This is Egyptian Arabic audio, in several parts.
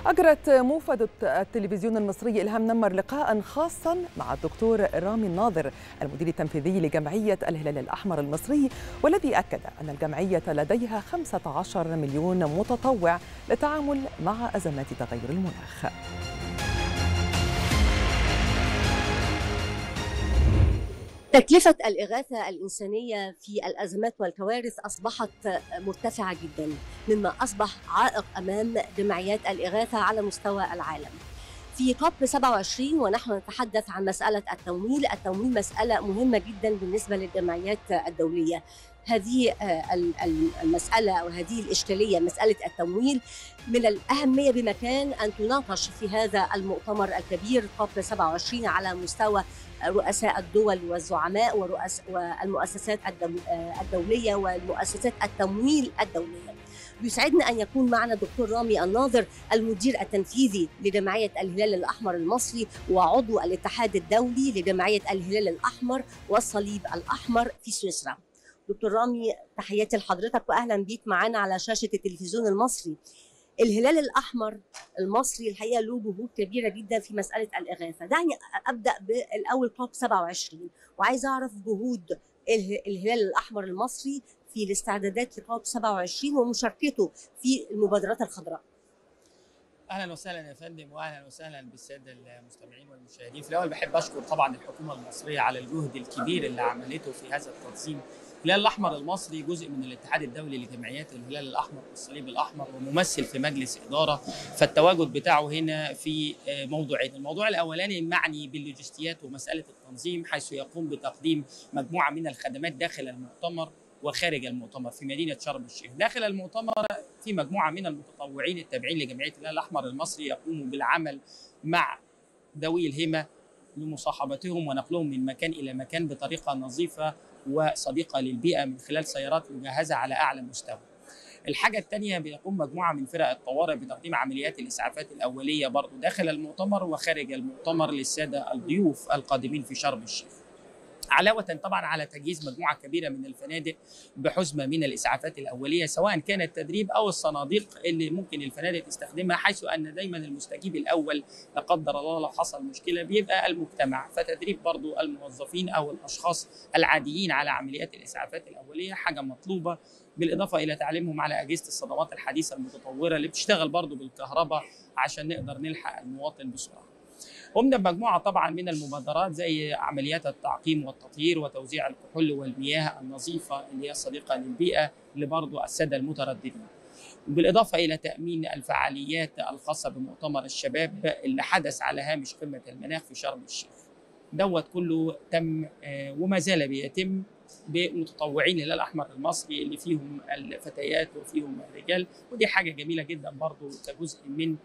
أجرت موفدة التلفزيون المصري إلهام نمر لقاء خاصا مع الدكتور رامي الناظر المدير التنفيذي لجمعية الهلال الأحمر المصري والذي أكد أن الجمعية لديها 15 مليون متطوع للتعامل مع أزمات تغير المناخ تكلفة الإغاثة الإنسانية في الأزمات والكوارث أصبحت مرتفعة جدا مما أصبح عائق أمام جمعيات الإغاثة على مستوى العالم في كوب 27 ونحن نتحدث عن مسألة التمويل التمويل مسألة مهمة جدا بالنسبة للجمعيات الدولية هذه المسألة أو هذه الإشكالية مسألة التمويل من الأهمية بمكان أن تناقش في هذا المؤتمر الكبير كوب 27 على مستوى رؤساء الدول والزعماء ورؤس والمؤسسات الدولية والمؤسسات التمويل الدولية يسعدنا أن يكون معنا الدكتور رامي الناظر المدير التنفيذي لجمعية الهلال الأحمر المصري وعضو الاتحاد الدولي لجمعية الهلال الأحمر والصليب الأحمر في سويسرا دكتور رامي تحياتي لحضرتك واهلا بيك معانا على شاشه التلفزيون المصري الهلال الاحمر المصري الحقيقه له جهود كبيره جدا في مساله الاغاثه دعني ابدا بالاول كوب 27 وعايز اعرف جهود الهلال الاحمر المصري في الاستعدادات لكوب 27 ومشاركته في المبادرات الخضراء اهلا وسهلا يا فندم واهلا وسهلا بالساده المستمعين والمشاهدين في الاول بحب اشكر طبعا الحكومه المصريه على الجهد الكبير اللي عملته في هذا التنظيم الهلال الاحمر المصري جزء من الاتحاد الدولي لجمعيات الهلال الاحمر والصليب الاحمر وممثل في مجلس اداره فالتواجد بتاعه هنا في موضوعين، الموضوع الاولاني معني باللوجستيات ومساله التنظيم حيث يقوم بتقديم مجموعه من الخدمات داخل المؤتمر وخارج المؤتمر في مدينه شرم الشيخ، داخل المؤتمر في مجموعه من المتطوعين التابعين لجمعيه الهلال الاحمر المصري يقوموا بالعمل مع ذوي الهمه لمصاحبتهم ونقلهم من مكان الى مكان بطريقه نظيفه وصديقه للبيئه من خلال سيارات مجهزه على اعلى مستوى. الحاجه الثانيه بيقوم مجموعه من فرق الطوارئ بتقديم عمليات الاسعافات الاوليه برضه داخل المؤتمر وخارج المؤتمر للساده الضيوف القادمين في شرم الشيخ. علاوة طبعا على تجهيز مجموعة كبيرة من الفنادق بحزمة من الإسعافات الأولية سواء كان التدريب أو الصناديق اللي ممكن الفنادق تستخدمها حيث أن دايما المستجيب الأول لا قدر الله لو حصل مشكلة بيبقى المجتمع فتدريب برضو الموظفين أو الأشخاص العاديين على عمليات الإسعافات الأولية حاجة مطلوبة بالإضافة إلى تعليمهم على أجهزة الصدمات الحديثة المتطورة اللي بتشتغل برضو بالكهرباء عشان نقدر نلحق المواطن بسرعة قمنا بمجموعه طبعا من المبادرات زي عمليات التعقيم والتطهير وتوزيع الكحول والمياه النظيفه اللي هي صديقه للبيئه لبرضه الساده المترددين. بالاضافه الى تامين الفعاليات الخاصه بمؤتمر الشباب اللي حدث على هامش قمه المناخ في شرم الشيخ. دوت كله تم وما زال بيتم بمتطوعين الهلال الاحمر المصري اللي فيهم الفتيات وفيهم الرجال ودي حاجه جميله جدا برضه كجزء من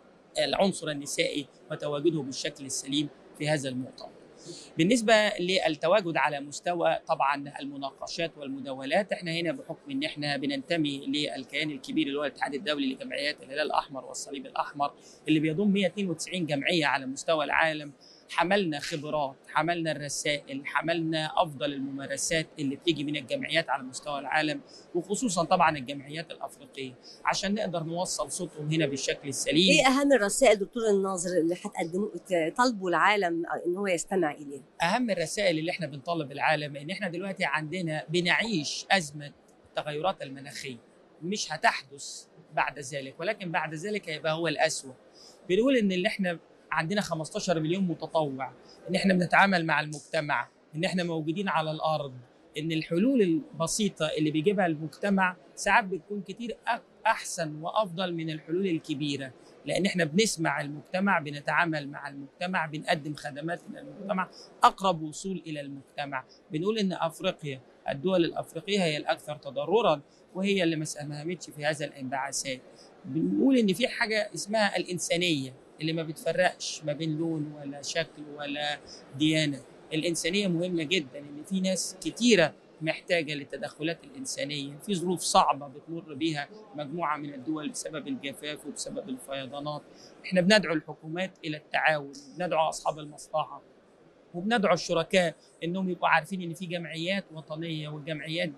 العنصر النسائي وتواجده بالشكل السليم في هذا المؤتمر. بالنسبه للتواجد على مستوى طبعا المناقشات والمداولات احنا هنا بحكم ان احنا بننتمي للكيان الكبير اللي هو الاتحاد الدولي لجمعيات الهلال الاحمر والصليب الاحمر اللي بيضم 192 جمعيه على مستوى العالم حملنا خبرات حملنا الرسائل حملنا افضل الممارسات اللي بتيجي من الجمعيات على مستوى العالم وخصوصا طبعا الجمعيات الافريقيه عشان نقدر نوصل صوتهم هنا بالشكل السليم ايه اهم الرسائل دكتور الناظر اللي هتقدموا تطالبوا العالم ان هو يستمع اليها اهم الرسائل اللي احنا بنطالب العالم ان احنا دلوقتي عندنا بنعيش ازمه التغيرات المناخيه مش هتحدث بعد ذلك ولكن بعد ذلك هيبقى هو الاسوأ بنقول ان اللي احنا عندنا 15 مليون متطوع ان احنا بنتعامل مع المجتمع ان احنا موجودين على الارض ان الحلول البسيطه اللي بيجيبها المجتمع ساعات بتكون كتير احسن وافضل من الحلول الكبيره لان احنا بنسمع المجتمع بنتعامل مع المجتمع بنقدم خدمات للمجتمع اقرب وصول الى المجتمع بنقول ان افريقيا الدول الافريقيه هي الاكثر تضررا وهي اللي ما ساهمتش في هذا الانبعاثات بنقول ان في حاجه اسمها الانسانيه اللي ما بتفرقش ما بين لون ولا شكل ولا ديانه الانسانيه مهمه جدا ان في ناس كتيره محتاجه للتدخلات الانسانيه في ظروف صعبه بتمر بيها مجموعه من الدول بسبب الجفاف وبسبب الفيضانات احنا بندعو الحكومات الى التعاون بندعو اصحاب المصلحه وبندعو الشركاء انهم يبقوا عارفين ان في جمعيات وطنيه والجمعيات دي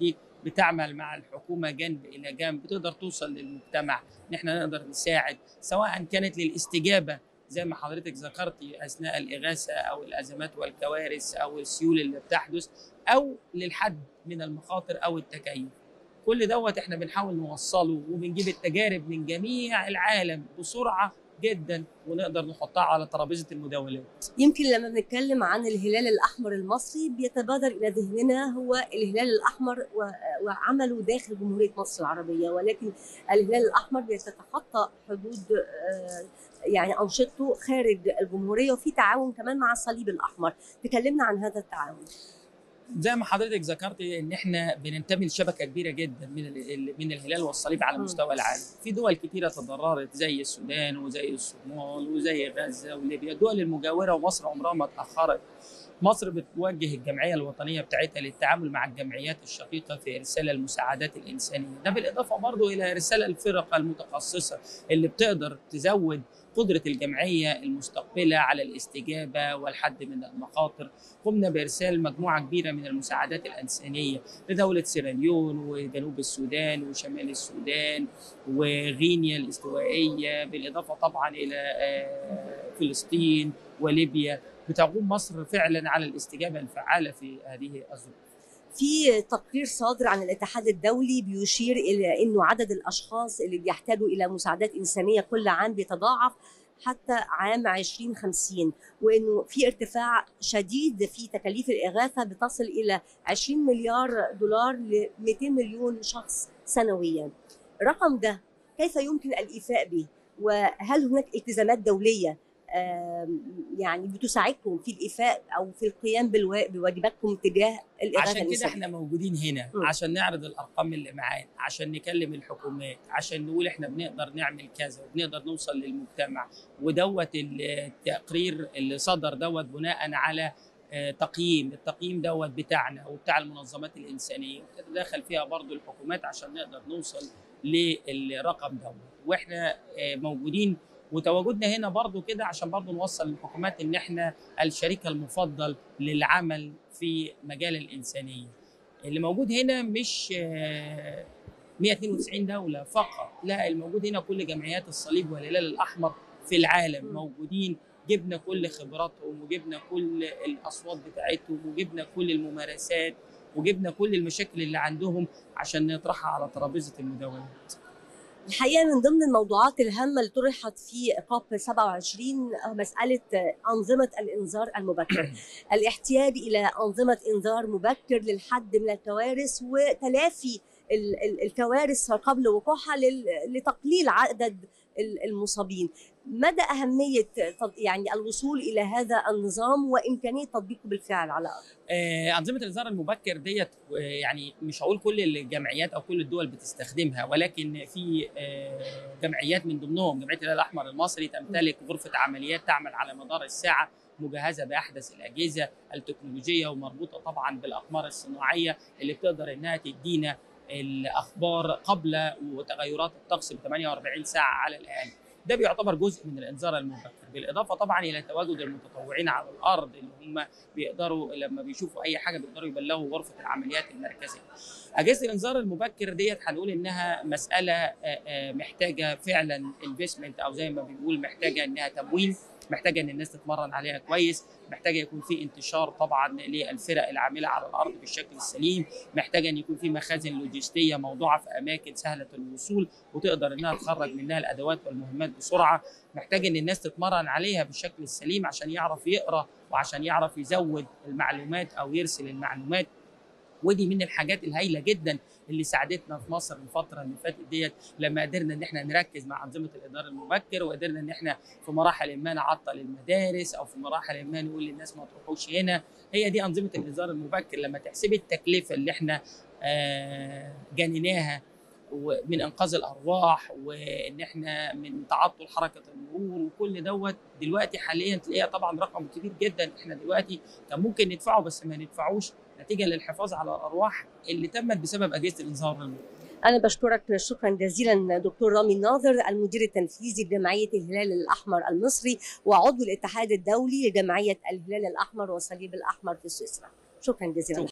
بتعمل مع الحكومه جنب الى جنب بتقدر توصل للمجتمع ان احنا نقدر نساعد سواء كانت للاستجابه زي ما حضرتك ذكرتي اثناء الاغاثه او الازمات والكوارث او السيول اللي بتحدث او للحد من المخاطر او التكيف كل دوت احنا بنحاول نوصله وبنجيب التجارب من جميع العالم بسرعه جدا ونقدر نحطها على ترابيزه المداولات. يمكن لما بنتكلم عن الهلال الاحمر المصري بيتبادر الى ذهننا هو الهلال الاحمر وعمله داخل جمهوريه مصر العربيه ولكن الهلال الاحمر بيتخطى حدود يعني انشطته خارج الجمهوريه وفي تعاون كمان مع الصليب الاحمر، تكلمنا عن هذا التعاون. زي ما حضرتك ذكرتي ان احنا بننتمي لشبكه كبيره جدا من من الهلال والصليب على مستوى العالم في دول كثيره تضررت زي السودان وزي الصومال وزي غزه وليبيا الدول المجاوره ومصر عمرها ما اتاخرت مصر بتوجه الجمعيه الوطنيه بتاعتها للتعامل مع الجمعيات الشقيقه في ارسال المساعدات الانسانيه ده بالاضافه برضه الى ارسال الفرق المتخصصه اللي بتقدر تزود قدرة الجمعية المستقبلة على الاستجابة والحد من المخاطر قمنا بإرسال مجموعة كبيرة من المساعدات الإنسانية لدولة سيراليون وجنوب السودان وشمال السودان وغينيا الاستوائية بالإضافة طبعا إلى فلسطين وليبيا بتقوم مصر فعلا على الاستجابة الفعالة في هذه الظروف في تقرير صادر عن الاتحاد الدولي بيشير الى انه عدد الاشخاص اللي بيحتاجوا الى مساعدات انسانيه كل عام بيتضاعف حتى عام 2050 وانه في ارتفاع شديد في تكاليف الاغاثه بتصل الى 20 مليار دولار ل 200 مليون شخص سنويا. الرقم ده كيف يمكن الايفاء به؟ وهل هناك التزامات دوليه يعني بتساعدكم في الايفاء او في القيام بواجباتكم تجاه الاغاثه عشان كده احنا موجودين هنا م. عشان نعرض الارقام اللي معانا عشان نكلم الحكومات عشان نقول احنا بنقدر نعمل كذا وبنقدر نوصل للمجتمع ودوت التقرير اللي صدر دوت بناء على تقييم التقييم دوت بتاعنا وبتاع المنظمات الانسانيه وتتدخل فيها برضو الحكومات عشان نقدر نوصل للرقم دوت واحنا موجودين وتواجدنا هنا برضو كده عشان برضو نوصل للحكومات ان احنا الشريك المفضل للعمل في مجال الانسانيه اللي موجود هنا مش 192 دوله فقط لا الموجود هنا كل جمعيات الصليب والهلال الاحمر في العالم موجودين جبنا كل خبراتهم وجبنا كل الاصوات بتاعتهم وجبنا كل الممارسات وجبنا كل المشاكل اللي عندهم عشان نطرحها على ترابيزه المداولات الحقيقه من ضمن الموضوعات الهامه اللي طرحت في كوب 27 مساله انظمه الانذار المبكر الاحتياج الى انظمه انذار مبكر للحد من الكوارث وتلافي الكوارث قبل وقوعها لتقليل عدد المصابين مدى أهمية يعني الوصول إلى هذا النظام وإمكانية تطبيقه بالفعل على الأرض آه أنظمة الإنذار المبكر ديت آه يعني مش هقول كل الجمعيات أو كل الدول بتستخدمها ولكن في آه جمعيات من ضمنهم جمعية الهلال الأحمر المصري تمتلك غرفة عمليات تعمل على مدار الساعة مجهزه باحدث الاجهزه التكنولوجيه ومربوطه طبعا بالاقمار الصناعيه اللي بتقدر انها تدينا الاخبار قبل وتغيرات الطقس ب 48 ساعه على الاقل ده بيعتبر جزء من الانذار المبكر بالاضافه طبعا الى تواجد المتطوعين على الارض اللي هم بيقدروا لما بيشوفوا اي حاجه بيقدروا يبلغوا غرفه العمليات المركزيه اجهزه الانذار المبكر ديت هنقول انها مساله محتاجه فعلا انفستمنت او زي ما بنقول محتاجه انها تمويل محتاجه ان الناس تتمرن عليها كويس محتاجه يكون في انتشار طبعا للفرق العامله على الارض بالشكل السليم محتاجه ان يكون في مخازن لوجستيه موضوعه في اماكن سهله الوصول وتقدر انها تخرج منها الادوات والمهمات بسرعه محتاج ان الناس تتمرن عليها بالشكل السليم عشان يعرف يقرا وعشان يعرف يزود المعلومات او يرسل المعلومات ودي من الحاجات الهائله جدا اللي ساعدتنا في مصر الفتره اللي فاتت ديت لما قدرنا ان احنا نركز مع انظمه الاداره المبكر وقدرنا ان احنا في مراحل ما نعطل المدارس او في مراحل ما نقول للناس ما تروحوش هنا هي دي انظمه الانذار المبكر لما تحسبي التكلفه اللي احنا آه جنيناها ومن انقاذ الارواح وان احنا من تعطل حركه المرور وكل دوت دلوقتي حاليا تلاقيها طبعا رقم كبير جدا احنا دلوقتي كان ممكن ندفعه بس ما ندفعوش نتيجه للحفاظ على الارواح اللي تمت بسبب اجهزه الانذار المبكر. أنا بشكرك شكرا جزيلا دكتور رامي الناظر المدير التنفيذي لجمعية الهلال الأحمر المصري وعضو الاتحاد الدولي لجمعية الهلال الأحمر والصليب الأحمر في سويسرا. شكرا جزيلا